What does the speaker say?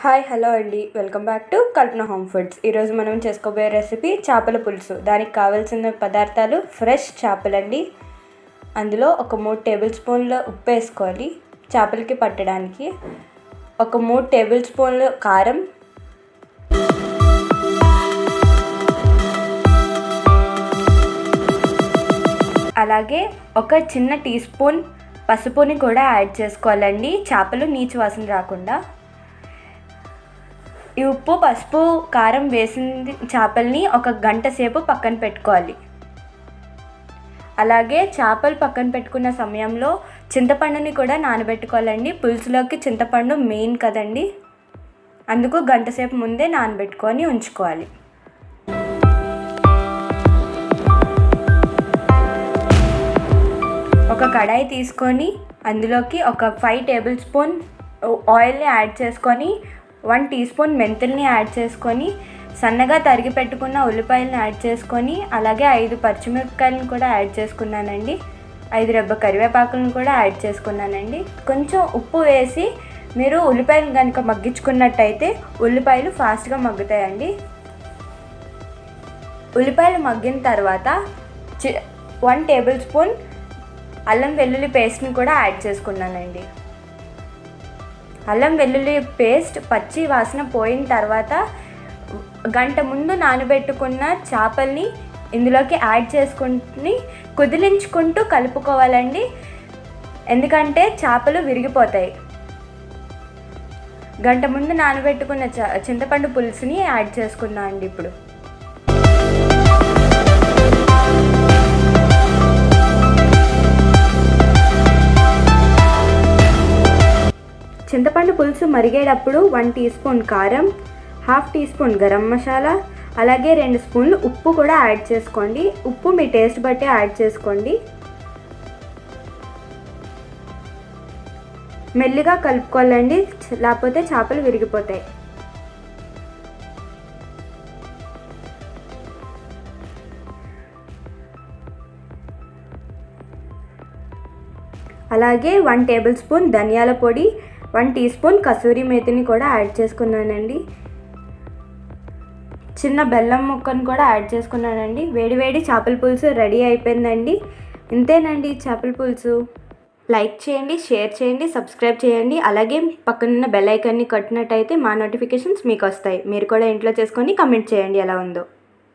hi hello అండి welcome back to Kalpana home foods ఈరోజు మనం చేసుకోబోయే రెసిపీ చేపల పులుసు దానికి కావాల్సిన పదార్థాలు ఫ్రెష్ చేపలండి అందులో ఒక మూడు టేబుల్ స్పూన్ల ఉప్పు వేసుకోవాలి చేపలకి పట్టడానికి ఒక మూడు టేబుల్ స్పూన్లు కారం అలాగే ఒక చిన్న టీ స్పూన్ పసుపుని కూడా యాడ్ చేసుకోవాలండి చేపలు నీచు వాసన రాకుండా ఈ ఉప్పు పసుపు కారం వేసింది చేపల్ని ఒక గంట సేపు పక్కన పెట్టుకోవాలి అలాగే చేపలు పక్కన పెట్టుకున్న సమయంలో చింతపండుని కూడా నానబెట్టుకోవాలండి పులుసులోకి చింతపండు మెయిన్ కదండి అందుకు గంట సేపు ముందే నానబెట్టుకొని ఉంచుకోవాలి ఒక కడాయి తీసుకొని అందులోకి ఒక ఫైవ్ టేబుల్ స్పూన్ ఆయిల్ని యాడ్ చేసుకొని వన్ టీ స్పూన్ మెంతుల్ని యాడ్ చేసుకొని సన్నగా తరిగి పెట్టుకున్న ఉల్లిపాయలను యాడ్ చేసుకొని అలాగే ఐదు పచ్చిమిరపకాయలను కూడా యాడ్ చేసుకున్నానండి ఐదు రెబ్బ కరివేపాకులను కూడా యాడ్ చేసుకున్నానండి కొంచెం ఉప్పు వేసి మీరు ఉల్లిపాయలు కనుక మగ్గించుకున్నట్టయితే ఉల్లిపాయలు ఫాస్ట్గా మగ్గుతాయండి ఉల్లిపాయలు మగ్గిన తర్వాత చి వన్ టేబుల్ స్పూన్ అల్లం వెల్లుల్లి పేస్ట్ని కూడా యాడ్ చేసుకున్నానండి అల్లం వెల్లుల్లి పేస్ట్ పచ్చి వాసన పోయిన తర్వాత గంట ముందు నానబెట్టుకున్న చేపల్ని ఇందులోకి యాడ్ చేసుకుని కుదిలించుకుంటూ కలుపుకోవాలండి ఎందుకంటే చేపలు విరిగిపోతాయి గంట ముందు నానబెట్టుకున్న చ చింతపండు పులుసుని యాడ్ చేసుకున్నా అండి ఇప్పుడు చింతపండు పులుసు మరిగేటప్పుడు వన్ టీ స్పూన్ కారం half teaspoon garam masala అలాగే రెండు స్పూన్లు ఉప్పు కూడా యాడ్ చేసుకోండి ఉప్పు మీ టేస్ట్ బట్టి యాడ్ చేసుకోండి మెల్లిగా కలుపుకోవాలండి లేకపోతే చేపలు విరిగిపోతాయి అలాగే వన్ టేబుల్ స్పూన్ ధనియాల పొడి వన్ టీ స్పూన్ కసూరి మేతిని కూడా యాడ్ చేసుకున్నానండి చిన్న బెల్లం ముక్కను కూడా యాడ్ చేసుకున్నానండి వేడి వేడి చేపల పులుసు రెడీ అయిపోయిందండి ఇంతేనండి చేపల పులుసు లైక్ చేయండి షేర్ చేయండి సబ్స్క్రైబ్ చేయండి అలాగే పక్కనున్న బెల్ ఐకాన్ని కొట్టినట్టయితే మా నోటిఫికేషన్స్ మీకు వస్తాయి మీరు కూడా ఇంట్లో చేసుకొని కమెంట్ చేయండి ఎలా ఉందో